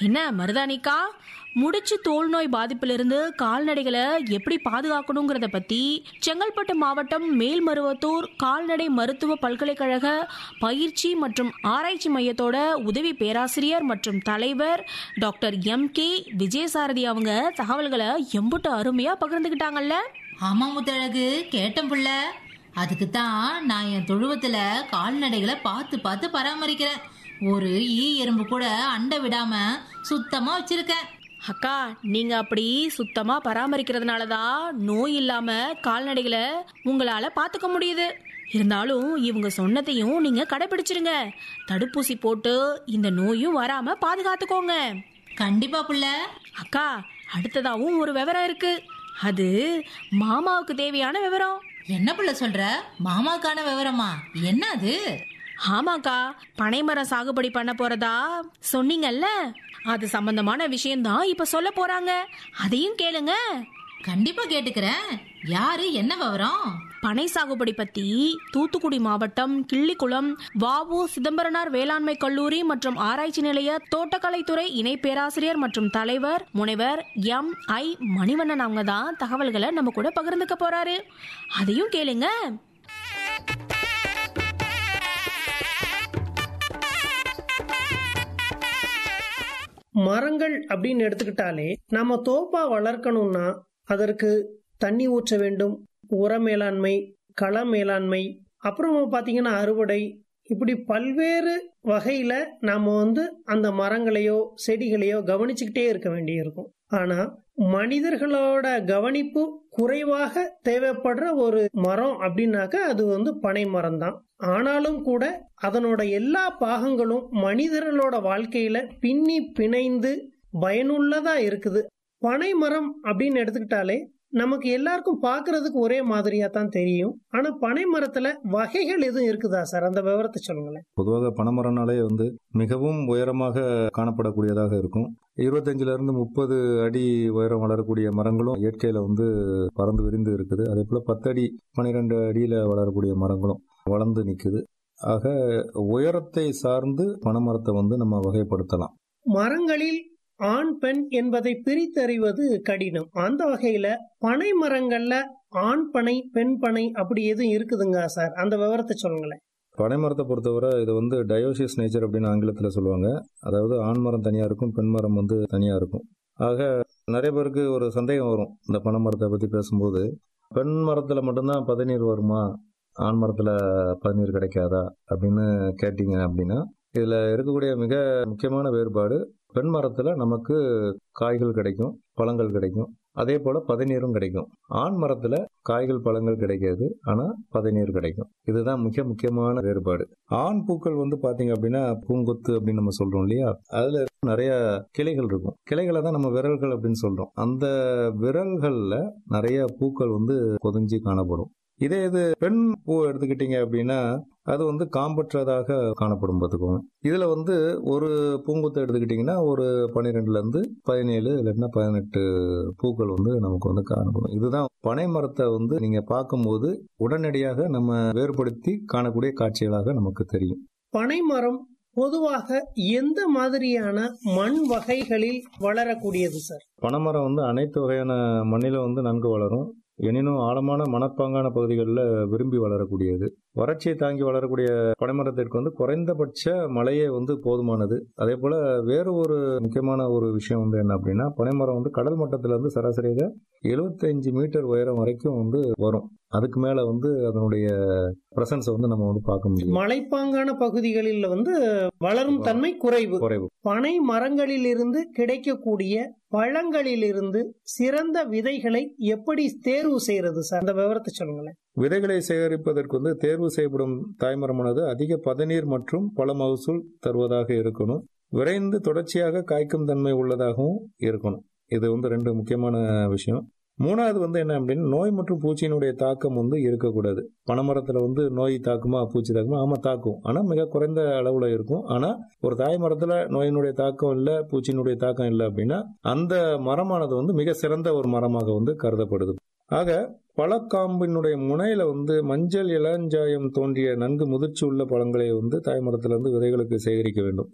என்ன மருதானிக்கா முடிச்சு தோல் நோய் பாதிப்பிலிருந்து கால்நடைகளை எப்படி பாதுகாக்கணுங்கிறத பத்தி செங்கல்பட்டு மாவட்டம் மேல்மருவத்தூர் கால்நடை மருத்துவ பல்கலைக்கழக பயிற்சி மற்றும் ஆராய்ச்சி மையத்தோட உதவி பேராசிரியர் மற்றும் தலைவர் டாக்டர் எம் கே விஜயசாரதி அவங்க தகவல்களை எம்புட்டு அருமையா பகிர்ந்துக்கிட்டாங்கல்ல ஆமா முத்தழகு கேட்டேன் புள்ள அதுக்கு தான் நான் என் தொழுவத்துல கால்நடைகளை பார்த்து பார்த்து பராமரிக்கிறேன் ஒரு ஈ எறும்பு கூட அண்டை விடாம சுத்தமா வச்சிருக்கேன் அக்கா நீங்க அப்படி சுத்தமா பராமரிக்கிறதுனால தான் நோய் இல்லாம கால்நடைகளை உங்களால பாத்துக்க முடியுது இருந்தாலும் இவங்க சொன்னதையும் நீங்க கடைபிடிச்சிருங்க தடுப்பூசி போட்டு இந்த நோயும் வராம பாதுகாத்துக்கோங்க கண்டிப்பா புள்ள அக்கா அடுத்ததாவும் ஒரு விவரம் இருக்கு அது மாமாவுக்கு தேவையான விவரம் என்ன புள்ள சொல்ற மாமாக்கான விவரமா என்ன அது ஆமாக்கா பனைமரம் சாகுபடி பண்ண போறதா சொன்னீங்கல்ல அது சம்பந்தமான விஷயம்தான் இப்ப சொல்ல போறாங்க அதையும் கேளுங்க கண்டிப்பா கேட்டுக்கிறேன் யாரு என்ன விவரம் பனை சாகுபடி பத்தி தூத்துக்குடி மாவட்டம் கிள்ளிக்குளம் வாவு சிதம்பரனார் வேளாண்மை கல்லூரி மற்றும் ஆராய்ச்சி நிலைய தோட்டக்கலைத்துறை இணை பேராசிரியர் மற்றும் தலைவர் முனைவர் எம் ஐ மணிவண்ணன் அவங்க தான் தகவல்களை நம்ம கூட பகிர்ந்துக்க போறாரு அதையும் கேளுங்க மரங்கள் அப்படின்னு எடுத்துக்கிட்டாலே நம்ம தோப்பா வளர்க்கணும்னா அதற்கு தண்ணி ஊற்ற வேண்டும் உர மேலாண்மை கள மேலாண்மை அப்புறம் பாத்தீங்கன்னா அறுவடை இப்படி பல்வேறு வகையில நாம வந்து அந்த மரங்களையோ செடிகளையோ கவனிச்சுக்கிட்டே இருக்க வேண்டியிருக்கும் ஆனா மனிதர்களோட கவனிப்பு குறைவாக தேவைப்படுற ஒரு மரம் அப்படின்னாக்க அது வந்து பனை மரம் தான் ஆனாலும் கூட அதனோட எல்லா பாகங்களும் மனிதர்களோட வாழ்க்கையில பின்னி பிணைந்து பயனுள்ளதா இருக்குது பனை மரம் அப்படின்னு எடுத்துக்கிட்டாலே நமக்கு எல்லாருக்கும் பார்க்கிறதுக்கு ஒரே மாதிரியா தான் தெரியும் ஆனா பனை மரத்துல வகைகள் எதுவும் இருக்குதா சார் அந்த விவரத்தை சொல்லுங்களேன் பொதுவாக பனைமரம்னாலே வந்து மிகவும் உயரமாக காணப்படக்கூடியதாக இருக்கும் இருபத்தஞ்சுல இருந்து முப்பது அடி உயரம் வளரக்கூடிய மரங்களும் இயற்கையில வந்து பறந்து விரிந்து இருக்குது அதே போல பத்து அடி பன்னிரெண்டு அடியில வளரக்கூடிய மரங்களும் வளர்ந்து நிக்குது ஆக உயரத்தை சார்ந்து பனைமரத்தை வந்து நம்ம வகைப்படுத்தலாம் மரங்களில் ஆண் பெண் என்பதை பிரித்தறிவது கடினம் அந்த வகையில பனை மரங்கள்ல ஆண் பனை பெண் பனை அப்படி எதுவும் இருக்குதுங்க சார் அந்த விவரத்தை சொல்லுங்களேன் பனைமரத்தை பொறுத்தவரை இது வந்து டயோசியஸ் நேச்சர் அப்படின்னு ஆங்கிலத்தில் சொல்லுவாங்க அதாவது ஆண் மரம் தனியாக இருக்கும் பெண் மரம் வந்து தனியாக இருக்கும் ஆக நிறைய பேருக்கு ஒரு சந்தேகம் வரும் இந்த பனைமரத்தை பற்றி பேசும்போது பெண் மரத்தில் மட்டும்தான் பதநீர் வருமா ஆண் மரத்தில் பதநீர் கிடைக்காதா அப்படின்னு கேட்டீங்க அப்படின்னா இதில் இருக்கக்கூடிய மிக முக்கியமான வேறுபாடு பெண் மரத்தில் நமக்கு காய்கள் கிடைக்கும் பழங்கள் கிடைக்கும் அதே போல பதநீரும் கிடைக்கும் ஆண் மரத்துல காய்கள் பழங்கள் கிடைக்காது ஆனா பதநீர் கிடைக்கும் இதுதான் மிக முக்கியமான வேறுபாடு ஆண் பூக்கள் வந்து பாத்தீங்க அப்படின்னா பூங்கொத்து அப்படின்னு நம்ம சொல்றோம் இல்லையா அதுல நிறைய கிளைகள் இருக்கும் கிளைகளை தான் நம்ம விரல்கள் அப்படின்னு சொல்றோம் அந்த விரல்கள்ல நிறைய பூக்கள் வந்து கொதிஞ்சு காணப்படும் இதே இது பெண் பூ எடுத்துக்கிட்டீங்க அப்படின்னா அது வந்து காம்பற்றதாக காணப்படும் பார்த்துக்கோங்க இதுல வந்து ஒரு பூங்குத்தை எடுத்துக்கிட்டிங்கன்னா ஒரு பன்னிரெண்டுல இருந்து பதினேழு இல்லைன்னா பதினெட்டு பூக்கள் வந்து நமக்கு வந்து காணப்படும் இதுதான் பனை மரத்தை வந்து நீங்க பார்க்கும்போது உடனடியாக நம்ம வேறுபடுத்தி காணக்கூடிய காட்சிகளாக நமக்கு தெரியும் பனை மரம் பொதுவாக எந்த மாதிரியான மண் வகைகளில் வளரக்கூடியது சார் பனைமரம் வந்து அனைத்து வகையான மண்ணிலும் வந்து நன்கு வளரும் எனினும் ஆழமான மணற்பாங்கான பகுதிகளில் விரும்பி வளரக்கூடியது வறட்சியை தாங்கி வளரக்கூடிய பனைமரத்திற்கு வந்து குறைந்தபட்ச மழையே வந்து போதுமானது அதே போல வேறு ஒரு முக்கியமான ஒரு விஷயம் வந்து என்ன அப்படின்னா பனைமரம் வந்து கடல் மட்டத்துல இருந்து சராசரியாக எழுபத்தஞ்சு மீட்டர் உயரம் வரைக்கும் வந்து வரும் அதுக்கு மேல வந்து அதனுடைய பிரசன்ஸ் வந்து நம்ம வந்து பார்க்க முடியும் மலைப்பாங்கான பகுதிகளில் வந்து வளரும் தன்மை குறைவு குறைவு பனை மரங்களில் இருந்து கிடைக்கக்கூடிய பழங்களிலிருந்து சிறந்த விதைகளை எப்படி தேர்வு செய்யறது சார் அந்த விவரத்தை சொல்லுங்களேன் விதைகளை சேகரிப்பதற்கு வந்து தேர்வு செய்யப்படும் தாய்மரமானது அதிக பதநீர் மற்றும் பல மகசூல் தருவதாக இருக்கணும் விரைந்து தொடர்ச்சியாக காய்க்கும் தன்மை உள்ளதாகவும் இருக்கணும் இது வந்து ரெண்டு முக்கியமான விஷயம் மூணாவது வந்து என்ன அப்படின்னா நோய் மற்றும் பூச்சியினுடைய தாக்கம் வந்து இருக்கக்கூடாது பனைமரத்துல வந்து நோய் தாக்குமா பூச்சி தாக்குமா ஆமா தாக்கும் ஆனா மிக குறைந்த அளவுல இருக்கும் ஆனா ஒரு தாய் மரத்துல நோயினுடைய தாக்கம் இல்ல பூச்சியினுடைய தாக்கம் இல்லை அப்படின்னா அந்த மரமானது வந்து மிக சிறந்த ஒரு மரமாக வந்து கருதப்படுது ஆக பழக்காம்பினுடைய முனையில வந்து மஞ்சள் இளஞ்சாயம் தோன்றிய நன்கு முதிர்ச்சி உள்ள பழங்களை வந்து தாய்மரத்துல இருந்து விதைகளுக்கு சேகரிக்க வேண்டும்